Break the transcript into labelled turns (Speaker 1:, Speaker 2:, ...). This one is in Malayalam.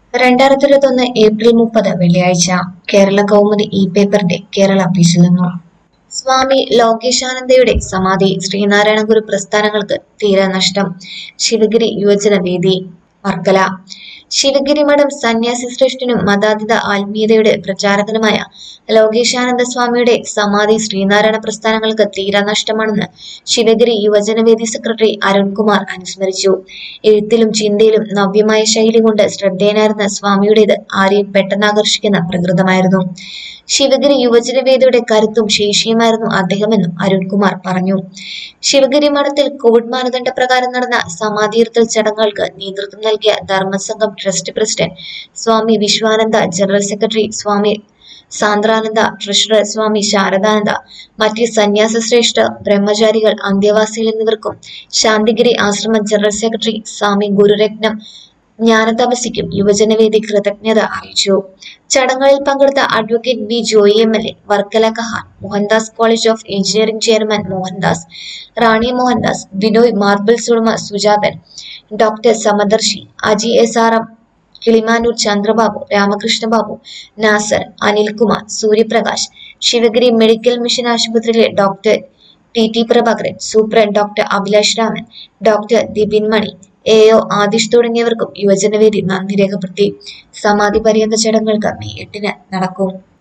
Speaker 1: രണ്ടായിരത്തി ഇരുപത്തൊന്ന് ഏപ്രിൽ മുപ്പത് വെള്ളിയാഴ്ച കേരള കൗമുദി ഇ പേപ്പറിന്റെ കേരള ഓഫീസിൽ നിന്നും സ്വാമി ലോകേശാനന്ദയുടെ സമാധി ശ്രീനാരായണ ഗുരു പ്രസ്ഥാനങ്ങൾക്ക് തീരെ നഷ്ടം ശിവഗിരി യുവജന വേദി വർക്കല ശിവഗിരി മഠം സന്യാസി ശ്രേഷ്ഠനും മതാതീത ആത്മീയതയുടെ പ്രചാരകനുമായ ലോകേശാനന്ദ സ്വാമിയുടെ സമാധി ശ്രീനാരായണ പ്രസ്ഥാനങ്ങൾക്ക് തീരെ നഷ്ടമാണെന്ന് ശിവഗിരി യുവജനവേദി സെക്രട്ടറി അരുൺകുമാർ അനുസ്മരിച്ചു എഴുത്തിലും ചിന്തയിലും നവ്യമായ ശൈലി കൊണ്ട് ശ്രദ്ധേയനായിരുന്ന സ്വാമിയുടേത് ആരെയും പെട്ടെന്ന് ആകർഷിക്കുന്ന പ്രകൃതമായിരുന്നു ശിവഗിരി യുവജനവേദിയുടെ കരുത്തും ശേഷിയുമായിരുന്നു അദ്ദേഹമെന്നും അരുൺകുമാർ പറഞ്ഞു ശിവഗിരി മഠത്തിൽ കോവിഡ് മാനദണ്ഡ പ്രകാരം നടന്ന സമാധിയിരുത്തൽ ചടങ്ങുകൾക്ക് നേതൃത്വം നൽകിയ Dharmasangham trust president Swami Vishwananda general secretary Swami Sandrananda treasurer Swami Sharadananda മറ്റ് സന്യാസ ശ്രേഷ്ഠ ബ്രഹ്മചാരികൾ അന്ത്യവാസികൾ എന്നിവർക്കും ശാന്തിഗിരി ആശ്രമ ജനറൽ സെക്രട്ടറി സ്വാമി ഗുരുരത്നം ജ്ഞാനതപസിക്കും യുവജനവേദി കൃതജ്ഞത അറിയിച്ചു ചടങ്ങുകളിൽ പങ്കെടുത്ത advocate B Joy M L A Varkala Kahan Mohandas college of engineering chairman Mohandas Rani Mohandas Binoy marbles ഉടമ Sujathan doctor Samadarshi Aji S R M Kilimanoor Chandrababu Ramakrishnababu Nasar Anilkumar Suryaprakash Sivagiri medical mission ആശുപത്രിയിലെ doctor T T Prabhakaran superintendent doctor Abhilash Raman doctor Dipin Mani A O Adish തുടങ്ങിയവർക്കും യുവജനവേദി നന്ദി രേഖപ്പെടുത്തി സമാധി പര്യന്ത ചടങ്ങുകൾക്ക് മെയ് എട്ടിന് നടക്കും